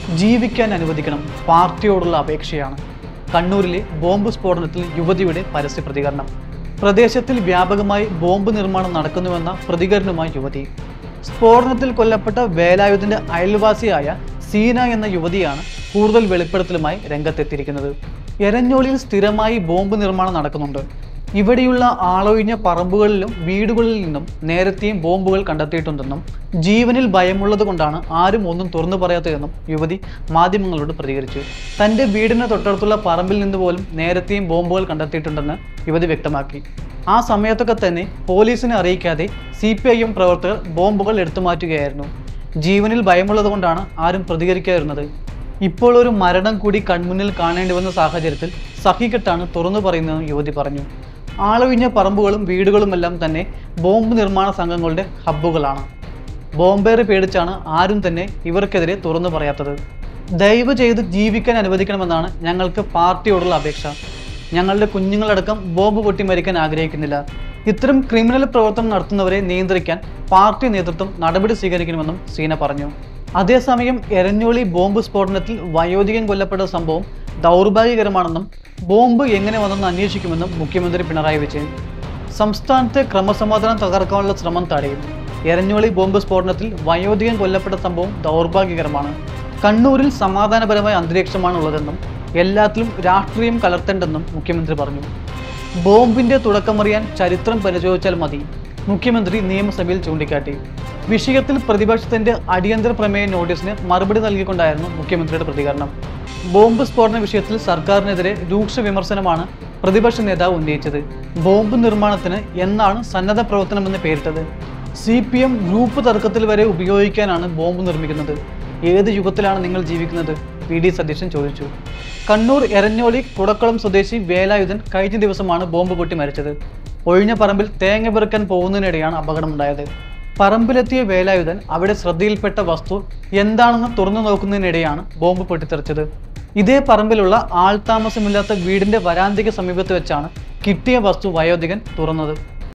ജീവിക്കാൻ അനുവദിക്കണം പാർട്ടിയോടുള്ള അപേക്ഷയാണ് കണ്ണൂരിലെ ബോംബ് സ്ഫോടനത്തിൽ യുവതിയുടെ പരസ്യ പ്രതികരണം പ്രദേശത്തിൽ വ്യാപകമായി ബോംബ് നിർമ്മാണം നടക്കുന്നുവെന്ന പ്രതികരണവുമായി യുവതി സ്ഫോടനത്തിൽ കൊല്ലപ്പെട്ട വേലായുധന്റെ അയൽവാസിയായ സീന എന്ന യുവതിയാണ് കൂടുതൽ വെളിപ്പെടുത്തലുമായി രംഗത്തെത്തിയിരിക്കുന്നത് എരഞ്ഞോളിയിൽ സ്ഥിരമായി ബോംബ് നിർമ്മാണം നടക്കുന്നുണ്ട് ഇവിടെയുള്ള ആളൊഴിഞ്ഞ പറമ്പുകളിലും വീടുകളിൽ നിന്നും നേരത്തെയും ബോംബുകൾ കണ്ടെത്തിയിട്ടുണ്ടെന്നും ജീവനിൽ ഭയമുള്ളത് കൊണ്ടാണ് ആരും ഒന്നും തുറന്നു പറയാത്തതെന്നും യുവതി മാധ്യമങ്ങളോട് പ്രതികരിച്ചു തന്റെ വീടിന് തൊട്ടടുത്തുള്ള പറമ്പിൽ നിന്ന് പോലും നേരത്തെയും ബോംബുകൾ കണ്ടെത്തിയിട്ടുണ്ടെന്ന് യുവതി വ്യക്തമാക്കി ആ സമയത്തൊക്കെ തന്നെ പോലീസിനെ അറിയിക്കാതെ സി പി ഐ എം പ്രവർത്തകർ ബോംബുകൾ എടുത്തു മാറ്റുകയായിരുന്നു ജീവനിൽ ഭയമുള്ളത് കൊണ്ടാണ് ആരും പ്രതികരിക്കാതിരുന്നത് ഇപ്പോൾ ഒരു മരണം കൂടി കൺമുന്നിൽ കാണേണ്ടി വന്ന സാഹചര്യത്തിൽ സഹികെട്ടാണ് തുറന്നു പറയുന്നതെന്ന് യുവതി പറഞ്ഞു ആളൊഴിഞ്ഞ പറമ്പുകളും വീടുകളുമെല്ലാം തന്നെ ബോംബ് നിർമ്മാണ സംഘങ്ങളുടെ ഹബ്ബുകളാണ് ബോംബേറ് പേടിച്ചാണ് ആരും തന്നെ ഇവർക്കെതിരെ തുറന്നു പറയാത്തത് ദയവ് ചെയ്ത് ജീവിക്കാൻ അനുവദിക്കണമെന്നാണ് ഞങ്ങൾക്ക് പാർട്ടിയോടുള്ള അപേക്ഷ ഞങ്ങളുടെ കുഞ്ഞുങ്ങളടക്കം ബോംബ് പൊട്ടി മരിക്കാൻ ആഗ്രഹിക്കുന്നില്ല ഇത്തരം ക്രിമിനൽ പ്രവർത്തനം നടത്തുന്നവരെ നിയന്ത്രിക്കാൻ പാർട്ടി നേതൃത്വം നടപടി സ്വീകരിക്കണമെന്നും സീന പറഞ്ഞു അതേസമയം എരഞ്ഞോളി ബോംബ് സ്ഫോടനത്തിൽ വയോധികൻ കൊല്ലപ്പെട്ട സംഭവം ദൗർഭാഗ്യകരമാണെന്നും ബോംബ് എങ്ങനെ വന്നെന്ന് അന്വേഷിക്കുമെന്നും മുഖ്യമന്ത്രി പിണറായി വിജയൻ സംസ്ഥാനത്തെ ക്രമസമാധാനം തകർക്കാനുള്ള ശ്രമം തടയും എരഞ്ഞോളി ബോംബ് സ്ഫോടനത്തിൽ വയോധികൻ കൊല്ലപ്പെട്ട സംഭവം ദൗർഭാഗ്യകരമാണ് കണ്ണൂരിൽ സമാധാനപരമായ അന്തരീക്ഷമാണ് ഉള്ളതെന്നും എല്ലാത്തിലും രാഷ്ട്രീയം കലർത്തേണ്ടെന്നും മുഖ്യമന്ത്രി പറഞ്ഞു ബോംബിന്റെ തുടക്കമറിയാൻ ചരിത്രം പരിശോധിച്ചാൽ മതി മുഖ്യമന്ത്രി നിയമസഭയിൽ ചൂണ്ടിക്കാട്ടി വിഷയത്തിൽ പ്രതിപക്ഷത്തിന്റെ അടിയന്തര പ്രമേയ നോട്ടീസിന് മറുപടി നൽകിക്കൊണ്ടായിരുന്നു മുഖ്യമന്ത്രിയുടെ പ്രതികരണം ബോംബ് സ്ഫോടന വിഷയത്തിൽ സർക്കാരിനെതിരെ രൂക്ഷ വിമർശനമാണ് പ്രതിപക്ഷ നേതാവ് ഉന്നയിച്ചത് ബോംബ് നിർമ്മാണത്തിന് എന്നാണ് സന്നദ്ധ പ്രവർത്തനമെന്ന് പേരിട്ടത് സി പി എം ഗ്രൂപ്പ് തർക്കത്തിൽ വരെ ഉപയോഗിക്കാനാണ് ബോംബ് നിർമ്മിക്കുന്നത് ഏത് യുഗത്തിലാണ് നിങ്ങൾ ജീവിക്കുന്നത് വി ഡി സതീശൻ ചോദിച്ചു കണ്ണൂർ എരഞ്ഞോളി കുടക്കുളം സ്വദേശി വേലായുധൻ കഴിഞ്ഞ ദിവസമാണ് ബോംബ് പൊട്ടി മരിച്ചത് ഒഴിഞ്ഞ പറമ്പിൽ തേങ്ങ പെറുക്കാൻ പോകുന്നതിനിടെയാണ് അപകടമുണ്ടായത് പറമ്പിലെത്തിയ വേലായുധൻ അവിടെ ശ്രദ്ധയിൽപ്പെട്ട വസ്തു എന്താണെന്ന് തുറന്നു നോക്കുന്നതിനിടെയാണ് ബോംബ് പൊട്ടിത്തെറിച്ചത് ഇതേ പറമ്പിലുള്ള ആൾതാമസമില്ലാത്ത വീടിന്റെ വരാന്തിക്ക് സമീപത്ത് വെച്ചാണ് കിട്ടിയ വസ്തു വയോധികൻ തുറന്നത്